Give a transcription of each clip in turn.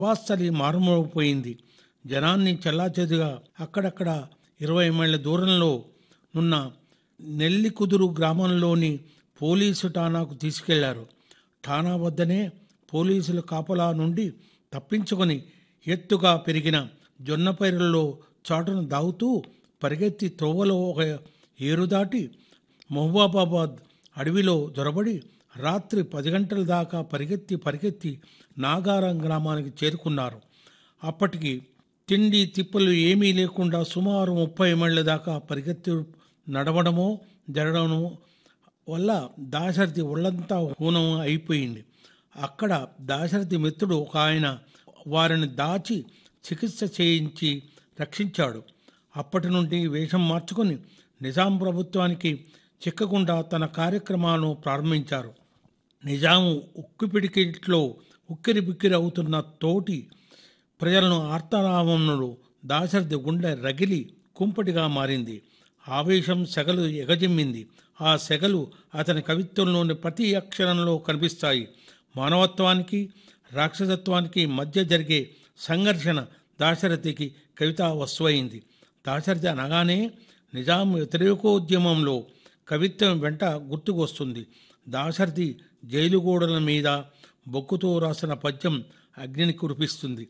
వాస్తలి మారుమోగిపోయింది జనాన్ని చెల్లాచెదుగా అక్కడక్కడ ఇరవై మైళ్ళ దూరంలో నున్న నెల్లికుదురు గ్రామంలోని పోలీసు ఠానాకు తీసుకెళ్లారు ఠానా వద్దనే పోలీసుల కాపలా నుండి తప్పించుకొని ఎత్తుగా పెరిగిన జొన్న పైరుల్లో చాటున దాగుతూ పరిగెత్తి త్రోవలో ఒక ఏరు దాటి మహబూబాబాద్ అడవిలో దొరబడి రాత్రి పది గంటల దాకా పరిగెత్తి పరిగెత్తి నాగారం గ్రామానికి చేరుకున్నారు అప్పటికి తిండి తిప్పలు ఏమీ లేకుండా సుమారు ముప్పై మైళ్ళ దాకా పరిగెత్తి నడవడమో జరగడమో వల్ల దాశరథి ఒళ్ళంతా హూనం అయిపోయింది అక్కడ దాశరథి మిత్రుడు ఒక ఆయన వారిని దాచి చికిత్స చేయించి రక్షించాడు అప్పటి నుండి వేషం మార్చుకొని నిజాం ప్రభుత్వానికి చిక్కకుండా తన కార్యక్రమాలను ప్రారంభించారు నిజాము ఉక్కు పిడికిట్లో ఉక్కిరి బిక్కిరి అవుతున్న తోటి ప్రజలను ఆర్తనామములు దాశరథి గుండె రగిలి కుంపటిగా మారింది ఆవేశం సెగలు ఎగజిమ్మింది ఆ సెగలు అతని కవిత్వంలోని ప్రతి అక్షరంలో కనిపిస్తాయి మానవత్వానికి రాక్షసత్వానికి మధ్య జరిగే సంఘర్షణ దాశరథికి కవితా వస్తువైంది దాశరథి అనగానే నిజాం వ్యతిరేకోద్యమంలో కవిత్వం వెంట గుర్తుకొస్తుంది దాశరథి జైలు గోడల మీద బొక్కుతో రాసిన పద్యం అగ్నిని కురిపిస్తుంది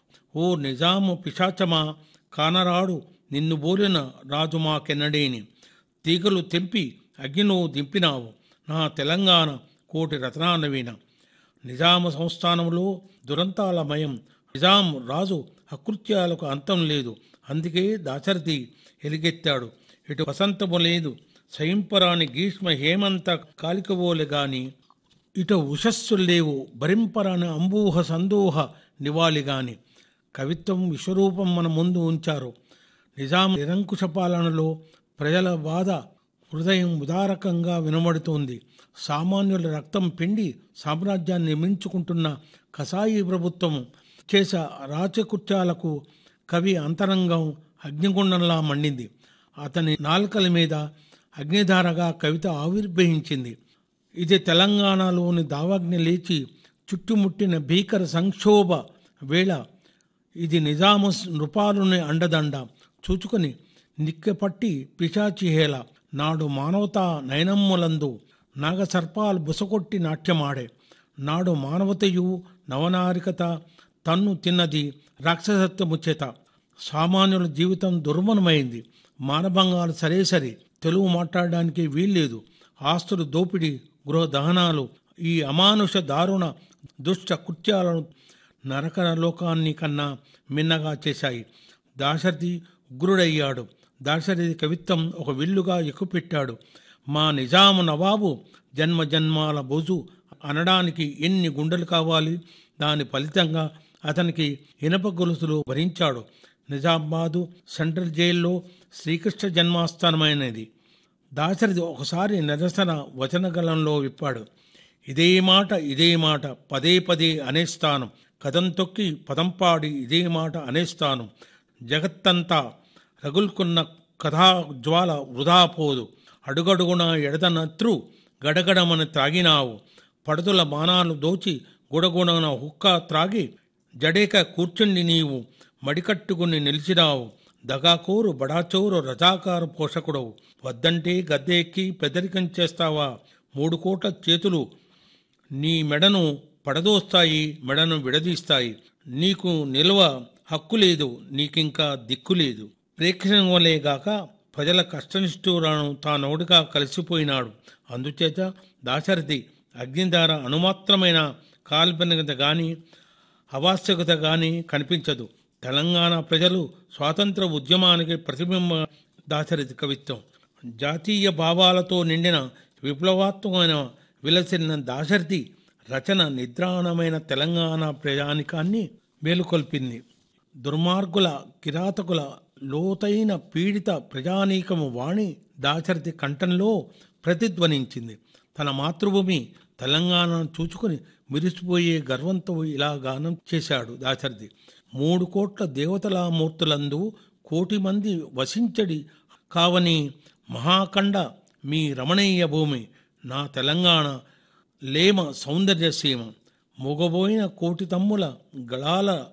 ఓ నిజాము పిశాచమా కానరాడు నిన్ను బోలిన రాజు మాకెన్నడేని తీగలు తెంపి అగ్నిలో దింపినావు నా తెలంగాణ కోటి రత్నానవీన నిజాము సంస్థానంలో దురంతాలమయం నిజాం రాజు అకృత్యాలకు అంతం లేదు అందుకే దాశరథి ఎలుగెత్తాడు ఇటు వసంతము లేదు సయింపరాని గ్రీష్మ హేమంత కాలికవోలె గాని ఇటు ఉషస్సు లేవు భరింపరాని అంబూహ సందూహ నివాళి గాని కవిత్వం విశ్వరూపం మన ముందు ఉంచారు నిజాం నిరంకుశ పాలనలో ప్రజల బాధ హృదయం ఉదారకంగా వినబడుతోంది సామాన్యుల రక్తం పిండి సామ్రాజ్యాన్ని నిర్మించుకుంటున్న కసాయి ప్రభుత్వం చేసే రాచకృత్యాలకు కవి అంతరంగం అగ్నిగుండంలా మండింది అతని నాలుకల మీద అగ్నిధారగా కవిత ఆవిర్భవించింది ఇది తెలంగాణలోని దావాగ్ని లేచి చుట్టుముట్టిన భీకర సంక్షోభ వేళ ఇది నిజాము నృపాలుని అండదండ చూచుకొని నిక్కపట్టి పిశాచిహేల నాడు మానవతా నయనమ్ములందు నాగసర్పాలు బుసకొట్టి నాట్యమాడే నాడు మానవతయు నవనారికత తన్ను తిన్నది రాక్షసత్వము చేత సామాన్యుల జీవితం దుర్మనమైంది మానభంగాలు సరే సరి తెలుగు మాట్లాడడానికి వీల్లేదు ఆస్తులు దోపిడీ గృహ దహనాలు ఈ అమానుష దారుణ దుష్ట కృత్యాలను నరక లోకాన్ని కన్నా మిన్నగా చేశాయి దాశరథి ఉగ్రుడయ్యాడు దాశరథి కవిత్వం ఒక విల్లుగా ఎక్కుపెట్టాడు మా నిజాము నవాబు జన్మ జన్మాల బొజు అనడానికి ఎన్ని గుండెలు కావాలి దాని ఫలితంగా అతనికి ఇనప గొలుసులు భరించాడు నిజామాబాదు సెంట్రల్ జైల్లో శ్రీకృష్ణ జన్మాస్థానమైనది దాశరథి ఒకసారి నిరసన వచనగలంలో విప్పాడు ఇదే మాట ఇదే మాట పదే పదే అనేస్తాను కథం తొక్కి పదం పాడి ఇదే మాట అనేస్తాను జగత్తంతా రగుల్కున్న కథా జ్వాల వృధా పోదు అడుగడుగున ఎడదనత్రు గడగడమని త్రాగినావు పడుతుల బాణాలు దోచి గుడగుడన హుక్క త్రాగి జడేక కూర్చుండి నీవు మడికట్టుకుని నిలిచినావు దగాకోరు బడాచోరు రజాకారు పోషకుడవు వద్దంటే గద్దె ఎక్కి పెదరికం చేస్తావా మూడు కోట్ల చేతులు నీ మెడను పడదోస్తాయి మెడను విడదీస్తాయి నీకు నిల్వ హక్కు లేదు నీకింకా దిక్కు లేదు ప్రేక్షణవలేగాక ప్రజల కష్టనిష్ఠూరాను తానోడిగా కలిసిపోయినాడు అందుచేత దాశరథి అగ్నిధార అనుమాత్రమైన కాల్పనికత గాని అవాస్తవికత గాని కనిపించదు తెలంగాణ ప్రజలు స్వాతంత్ర ఉద్యమానికి ప్రతిబింబ దాశరథి కవిత్వం జాతీయ భావాలతో నిండిన విప్లవాత్మకమైన విలసిన దాశరథి రచన నిద్రాణమైన తెలంగాణ ప్రజానికాన్ని మేలుకొల్పింది దుర్మార్గుల కిరాతకుల లోతైన పీడిత ప్రజానీకము వాణి దాశరథి కంఠంలో ప్రతిధ్వనించింది తన మాతృభూమి తెలంగాణను చూచుకుని మిరిసిపోయే గర్వంతో ఇలా గానం చేశాడు దాశరథి మూడు కోట్ల దేవతల మూర్తులందు కోటి మంది వసించడి కావని మహాకండ మీ రమణీయ భూమి నా తెలంగాణ లేమ సౌందర్య సీమ మొగబోయిన కోటి తమ్ముల గళాల